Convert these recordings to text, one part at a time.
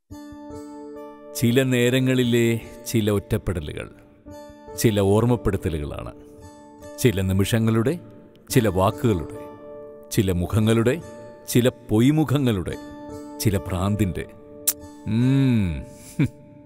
ചില നേരങ്ങളിലെ ചില ഒറ്റപ്പെടലുകൾ ചില ഓർമ്മപ്പെടുത്തലുകളാണ് ചില നിമിഷങ്ങളുടെ ചില വാക്കുകളുടെ ചില മുഖങ്ങളുടെ ചില പൊയ്മുഖങ്ങളുടെ ചില ഭ്രാന്തിൻ്റെ ഉം, ഹും.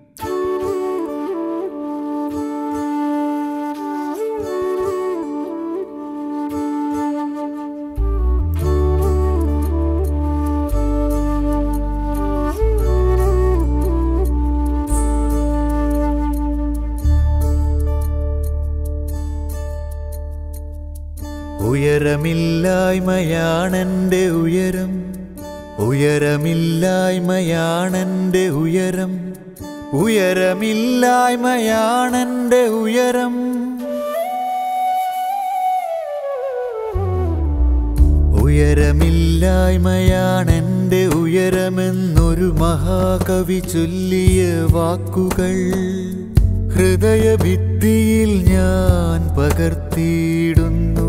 ഉയരമില്ലായ്മയാണെൻ്റെ ഉയരം ഉയരമില്ലായ്മയാണെൻ്റെ ഉയരം ഉയരമില്ലായ്മയാണെൻ്റെ ഉയരം ഉയരമില്ലായ്മയാണെൻ്റെ ഉയരമെന്നൊരു മഹാകവി ചൊല്ലിയ വാക്കുകൾ ഹൃദയഭിത്തിയിൽ ഞാൻ പകർത്തിയിടുന്നു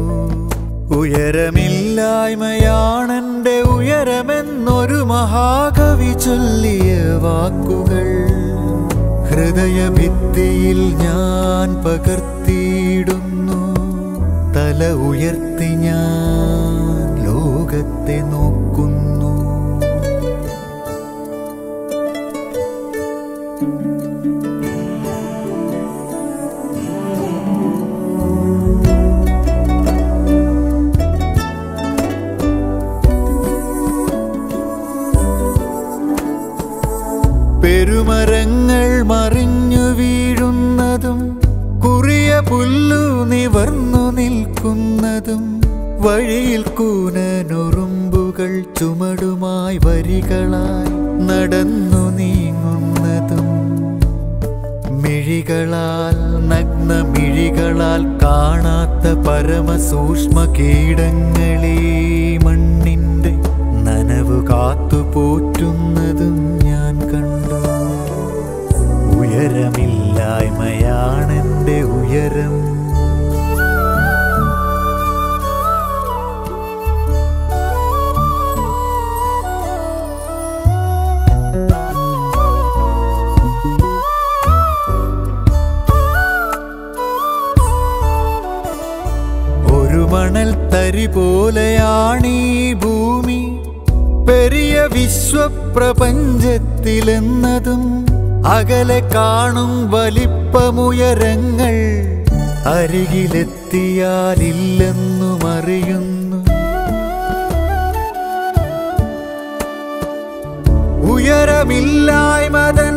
ഉയരമില്ലായ്മയാണെൻ്റെ ഉയരമെന്നൊരു മഹാകവി ചൊല്ലിയ വാക്കുകൾ ഹൃദയഭിത്തിയിൽ ഞാൻ പകർത്തിയിടുന്നു തല ഉയർത്തി ഞാൻ ലോകത്തെ നോക്കുന്നു പെരുമരങ്ങൾ മറിഞ്ഞു വീഴുന്നതും കുറിയ പുല്ലു നിവർന്നു നിൽക്കുന്നതും വഴിയിൽ കൂനനുറുമ്പുകൾ ചുമടുമായി വരികളായി നടന്നു നീങ്ങുന്നതും മിഴികളാൽ നഗ്ന മിഴികളാൽ കാണാത്ത പരമസൂക്ഷ്മ കീടങ്ങളെ മണ്ണിന്റെ നനവ് കാത്തു പോറ്റുന്നതും ഞാൻ കണ്ടു ഉയരമില്ലായ്മയാണെന്റെ ഉയരം ഒരു മണൽ തരി പോലെയാണീ ഭൂമി പെരിയ വിശ്വപ്രപഞ്ചത്തിലെന്നതും അകലെ കാണും വലിപ്പമുയരങ്ങൾ അരികിലെത്തിയാലില്ലെന്നും അറിയുന്നു ഉയരമില്ലായ്മതൻ